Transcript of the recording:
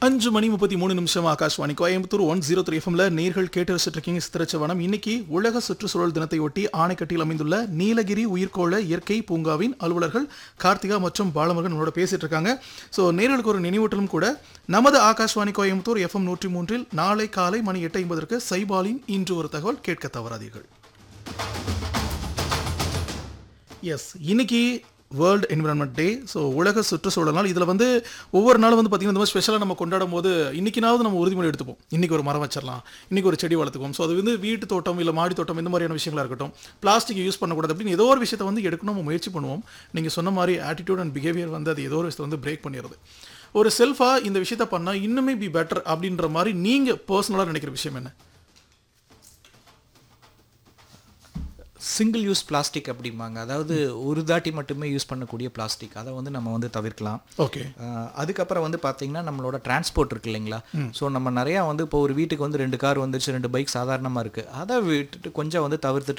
அஞ்சு மணி முப்பத்தி மூணு நிமிஷம் Akashvani Coimbatore one zero three எஃப்எம்ல நேர்கள் கேட்டு ரசிச்சிட்டு இருக்கீங்க சித்திரச்சவனம் இன்னைக்கு உலக சுற்றுச்சூழல் தினத்தை ஒட்டி ஆணைக்கட்டியில் அமைந்துள்ள நீலகிரி உயிர்கோள இயற்கை பூங்காவின் அலுவலர்கள் கார்த்திகா மற்றும் பாலமுருகன் நம்மளோட பேசிட்டு இருக்காங்க ஸோ நேர்களுக்கு ஒரு நினைவூட்டலும் கூட நமது ஆகாஷ்வாணி கோயம்புத்தூர் எஃப்எம் நூற்றி மூன்றில் நாளை காலை மணி எட்டு ஐம்பதற்கு சைபாலின் இன்று ஒரு தகவல் கேட்க தவறாதீர்கள் எஸ் இன்னைக்கு வேர்ல்டு என்விரான்மெண்ட் டே ஸோ உலக சுற்றுச்சூழல் நாள் இதில் வந்து ஒவ்வொரு நாளும் வந்து பார்த்திங்கன்னா இந்த மாதிரி ஸ்பெஷலாக நம்ம கொண்டாடும் போது இன்னைக்குனாவது நம்ம உறுதிமொழி எடுத்துப்போம் இன்னைக்கு ஒரு மரம் வச்சிடலாம் இன்னைக்கு ஒரு செடி வளர்த்துக்குவோம் ஸோ அது வந்து வீட்டு தோட்டம் இல்லை மாடி தோட்டம் இந்த மாதிரியான விஷயங்களா இருக்கட்டும் பிளாஸ்டிக் யூஸ் பண்ணக்கூடாது அப்படின்னு ஏதோ ஒரு விஷயத்தை வந்து எடுக்கணும் நம்ம முயற்சி பண்ணுவோம் நீங்கள் சொன்ன மாதிரி ஆட்டிடியூட் அண்ட் பிஹேவியர் வந்து அது ஏதோ ஒரு விஷயத்தை வந்து பிரேக் பண்ணிடுது ஒரு செல்ஃபாக இந்த விஷயத்த பண்ணால் இன்னுமே பி பெட்டர் அப்படின்ற மாதிரி நீங்கள் பர்சனலாக நினைக்கிற விஷயம் என்ன சிங்கிள் யூஸ் பிளாஸ்டிக் அப்படிம்பாங்க அதாவது ஒரு தாட்டி மட்டுமே யூஸ் பண்ணக்கூடிய பிளாஸ்டிக் அதை வந்து நம்ம வந்து தவிர்க்கலாம் ஓகே அஹ் அதுக்கப்புறம் வந்து பார்த்தீங்கன்னா நம்மளோட டிரான்ஸ்போர்ட் இருக்கு இல்லைங்களா ஸோ நம்ம நிறையா வந்து இப்போ ஒரு வீட்டுக்கு வந்து ரெண்டு கார் வந்துருச்சு ரெண்டு பைக் சாதாரணமாக இருக்குது அதை விட்டுட்டு கொஞ்சம் வந்து தவிர்த்துட்டு